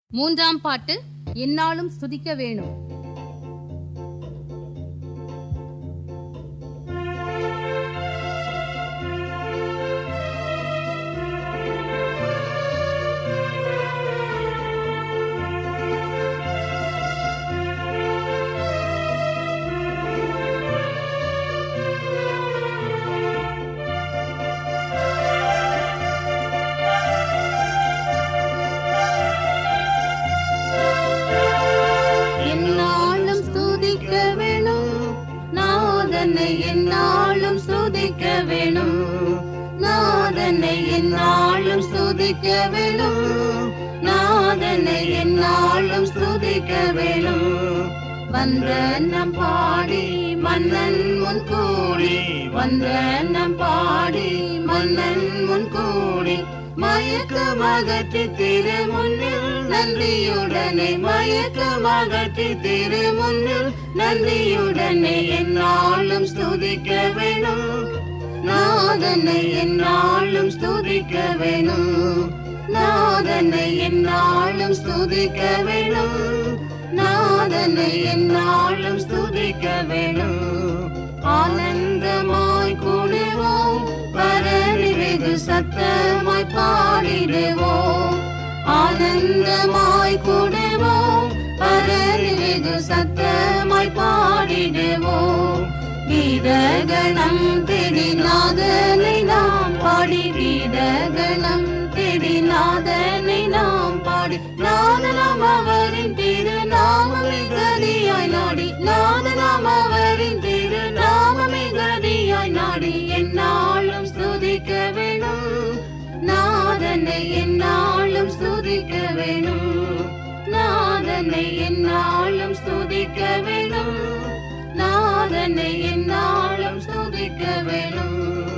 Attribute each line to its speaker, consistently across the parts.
Speaker 1: மூன்றாம் பாட்டு என்னாலும் ஸ்துதிக்க வேணும்
Speaker 2: என்னாலும் ஸ்துதிக்க வேணும் நாதனை என்னாலும் ஸ்துதிக்க வேணும் நாதனை என்னாலும் ஸ்துதிக்க வேணும் நாதனை என்னாலும் ஸ்துதிக்க வேணும் வந்த நம் பாடி மன்னன் முன் கூடி வந்த நம் பாடி மன்னன் முன் கூடி மயக்க மகத்தி திரு முன்னில் நன்றியுடனே மயக்க மகத்தி திரு முன்னில் நன்றியுடனே என்னாலும் ஸ்துதிக்க வேணும் நாதனை என்னாலும் ஸ்துதிக்க வேணும் நாதனை என்னாலும் ஸ்துதிக்க வேணும் நாதனை என்னாலும் ஸ்துதிக்க வேணும் ஆனந்தமாய் கூடுவோம் பரணி வெகு சத்தமாய் பாடிடுவோம் ஆனந்தமாய் கூடுவோம் பரணி வெகு சத்தமாய் பாடிடுவோம் கீதகணம் தெரிநாதனை நாம் பாடி கீதகணம் தெரிநாதனை நாம் பாடி நாதனம் அவரின் திரு நாமமே கதியாய் நாடி நாதனம் அவரின் திரு நாமமே கதியாய் நாடி என்னாலும் ஸ்துதிக்க வேணும் நாதனை என்னாலும் ஸ்துதிக்க வேணும் நாதனை என்னாலும் ஸ்துதிக்க வேணும் நாதனை என்னாலும் ஸ்துதிக்க வேணும்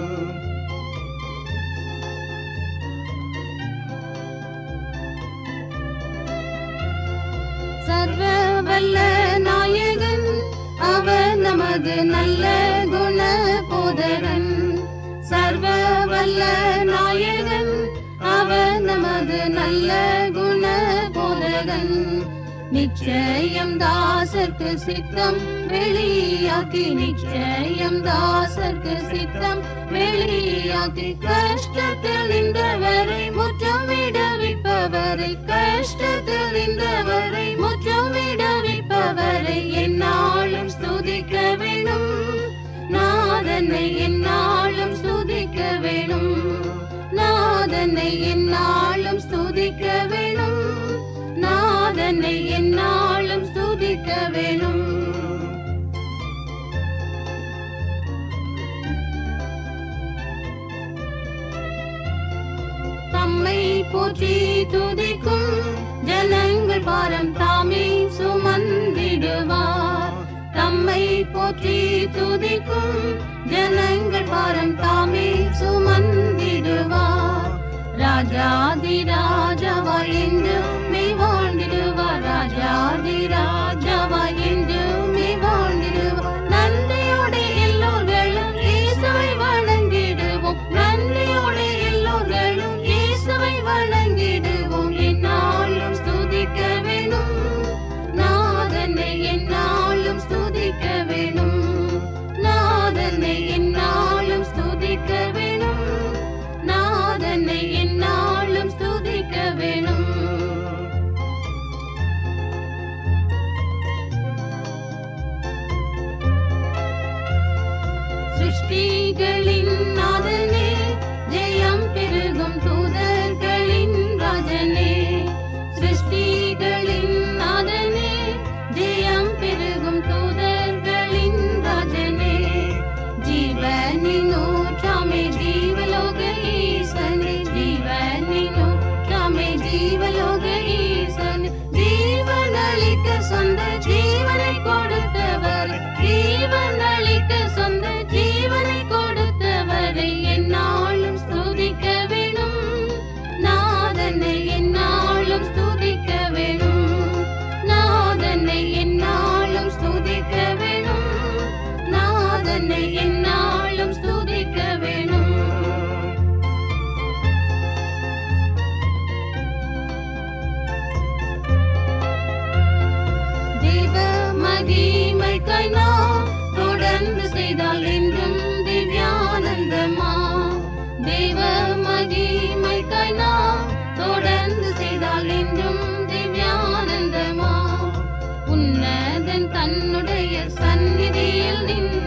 Speaker 2: சர்வ வல்ல நாயகன் அவர் நமது நல்ல குண போதகன் சர்வ வல்ல நாயகன் அவர் நமது நல்ல குண போதகன் நிச்சயம் தாசர்க்கு சித்தம் வெளியாக்கி நிச்சயம் தாசர்க்கு சித்தம் வெளியாக்கி கஷ்டத்தில் நின்றவரை முற்றம் விடுவிப்பவரை கஷ்டத்தில் நின்றவரை முற்றம் விடுவிப்பவரை என்னாலும் ஸ்துதிக்க வேணும் நாதனை என்னாலும் ஸ்துதிக்க வேணும் நாதனை என்னாலும் ஸ்துதிக்க வேணும் நாதனை என்னாலும் ஸ்துதிக்க வேணும் தம்மை போற்றி துதிக்கும் ஜனங்கள் பாரம் தாமே சுமந்திடுவார் தம்மை போற்றி துதிக்கும் ஜனங்கள் பாரம் தாமே சுமந்திடுவார் ராஜாதி ராஜாவாய் என்றுமே வாழ்ந்திடுவார் ராஜாதி ராஜாவாய் என்றுமே வாழ்ந்திடுவார் நன்றியோடு எல்லோர்களும் இயேசுவை வணங்கிடுவோம் நன்றியோடு எல்லோர்களும் இயேசுவை வணங்கிடுவோம் என்னாலும் ஸ்துதிக்க வேணும் நாதனை என்னாலும் ஸ்துதிக்க வேணும் நாதனை என்னாலும் ஸ்துதிக்க வேணும் நாதனை என்னாலும் ஸ்துதிக்க வேணும் மகிமைக்காய் நாம் தொடர்ந்து செய்தால் என்றும் திவ்யானந்தமா தேவ மகிமைக்காய் நாம் தொடர்ந்து செய்தால் என்றும் திவ்யானந்தமா உன்னதன் தன்னுடைய சந்நிதியில் நின்று